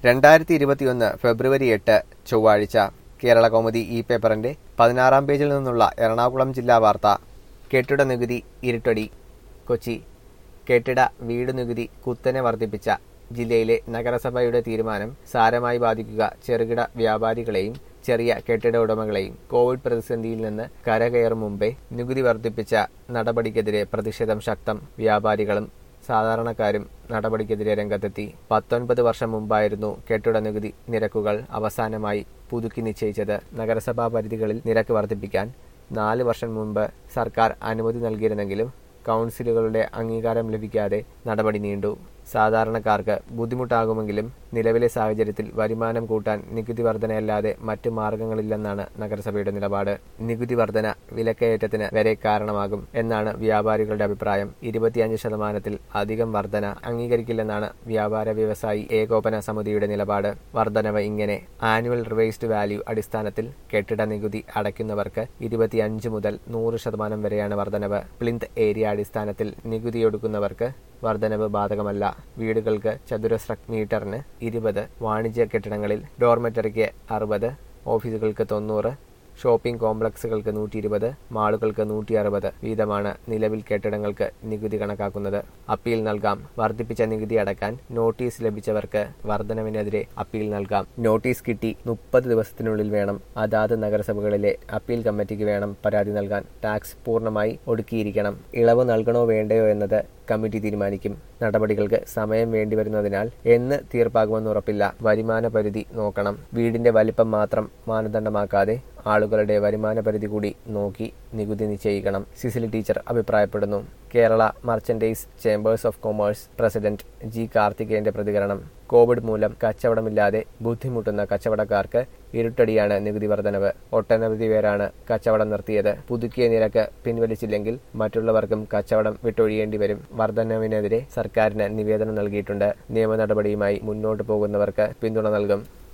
രണ്ടായിരത്തി ഇരുപത്തിയൊന്ന് ഫെബ്രുവരി എട്ട് ചൊവ്വാഴ്ച കേരള കൗമുദി ഈ പേപ്പറിന്റെ പതിനാറാം പേജിൽ നിന്നുള്ള എറണാകുളം ജില്ലാ വാർത്ത കെട്ടിട നികുതി ഇരുട്ടടി കൊച്ചി കെട്ടിട വീട് നികുതി കുത്തനെ വർദ്ധിപ്പിച്ച ജില്ലയിലെ നഗരസഭയുടെ തീരുമാനം സാരമായി ബാധിക്കുക ചെറുകിട വ്യാപാരികളെയും ചെറിയ കെട്ടിട ഉടമകളെയും കോവിഡ് പ്രതിസന്ധിയിൽ നിന്ന് കരകയറും മുമ്പേ നികുതി വർദ്ധിപ്പിച്ച നടപടിക്കെതിരെ പ്രതിഷേധം ശക്തം വ്യാപാരികളും സാധാരണക്കാരും നടപടിക്കെതിരെ രംഗത്തെത്തി പത്തൊൻപത് വർഷം മുമ്പായിരുന്നു കെട്ടിട നികുതി നിരക്കുകൾ അവസാനമായി പുതുക്കി നിശ്ചയിച്ചത് നഗരസഭാ പരിധികളിൽ നിരക്ക് വർദ്ധിപ്പിക്കാൻ നാല് വർഷം മുമ്പ് സർക്കാർ അനുമതി നൽകിയിരുന്നെങ്കിലും കൗൺസിലുകളുടെ അംഗീകാരം ലഭിക്കാതെ നടപടി നീണ്ടു സാധാരണക്കാർക്ക് ബുദ്ധിമുട്ടാകുമെങ്കിലും നിലവിലെ സാഹചര്യത്തിൽ വരുമാനം കൂട്ടാൻ നികുതി വർധനയല്ലാതെ മറ്റ് മാർഗങ്ങളില്ലെന്നാണ് നഗരസഭയുടെ നിലപാട് നികുതി വർധന വിലക്കയറ്റത്തിന് വരെ കാരണമാകും എന്നാണ് വ്യാപാരികളുടെ അഭിപ്രായം ഇരുപത്തിയഞ്ച് ശതമാനത്തിൽ അധികം വർധന അംഗീകരിക്കില്ലെന്നാണ് വ്യാപാര വ്യവസായി ഏകോപന സമിതിയുടെ നിലപാട് വർധനവ് ഇങ്ങനെ ആനുവൽ റിവൈസ്ഡ് വാല്യൂ അടിസ്ഥാനത്തിൽ കെട്ടിട നികുതി അടയ്ക്കുന്നവർക്ക് ഇരുപത്തിയഞ്ച് മുതൽ നൂറ് ശതമാനം വരെയാണ് വർധനവ് പ്ലിന്ത് ഏരിയ അടിസ്ഥാനത്തിൽ നികുതിയൊടുക്കുന്നവർക്ക് വർധനവ് ബാധകമല്ല വീടുകൾക്ക് ചതുരശ്ര മീറ്ററിന് ഇരുപത് വാണിജ്യ കെട്ടിടങ്ങളിൽ ഡോർമെറ്ററിക്ക് അറുപത് ഓഫീസുകൾക്ക് തൊണ്ണൂറ് ഷോപ്പിംഗ് കോംപ്ലക്സുകൾക്ക് നൂറ്റി ഇരുപത് മാളുകൾക്ക് നൂറ്റി അറുപത് വീതമാണ് നിലവിൽ കെട്ടിടങ്ങൾക്ക് നികുതി കണക്കാക്കുന്നത് അപ്പീൽ നൽകാം വർദ്ധിപ്പിച്ച നികുതി അടക്കാൻ നോട്ടീസ് ലഭിച്ചവർക്ക് വർധനവിനെതിരെ അപ്പീൽ നൽകാം നോട്ടീസ് കിട്ടി മുപ്പത് ദിവസത്തിനുള്ളിൽ വേണം അതാത് നഗരസഭകളിലെ അപ്പീൽ കമ്മിറ്റിക്ക് വേണം പരാതി നൽകാൻ ടാക്സ് പൂർണ്ണമായി ഒടുക്കിയിരിക്കണം ഇളവ് നൽകണോ വേണ്ടയോ എന്നത് കമ്മിറ്റി തീരുമാനിക്കും നടപടികൾക്ക് സമയം വേണ്ടിവരുന്നതിനാൽ എന്ന് തീർപ്പാകുമെന്ന് ഉറപ്പില്ല വരുമാന പരിധി നോക്കണം വീടിന്റെ വലിപ്പം മാത്രം മാനദണ്ഡമാക്കാതെ ആളുകളുടെ വരുമാന പരിധി കൂടി നോക്കി നികുതി നിശ്ചയിക്കണം സിസിലി ടീച്ചർ അഭിപ്രായപ്പെടുന്നു Kerala merchandise chambers of commerce president G കാർത്തികേയന്റെ പ്രതികരണം കോവിഡ് മൂലം കച്ചവടമില്ലാതെ ബുദ്ധിമുട്ടുന്ന കച്ചവടക്കാർക്ക് ഇരുട്ടടിയാണ് നികുതി വർധനവ് ഒട്ടനവധി പേരാണ് കച്ചവടം നിർത്തിയത് പുതുക്കിയ നിരക്ക് പിൻവലിച്ചില്ലെങ്കിൽ മറ്റുള്ളവർക്കും കച്ചവടം വിട്ടൊഴിയേണ്ടി വരും വർധനവിനെതിരെ സർക്കാരിന് നിവേദനം നൽകിയിട്ടുണ്ട് നിയമ നടപടിയുമായി മുന്നോട്ടു പോകുന്നവർക്ക് പിന്തുണ നൽകും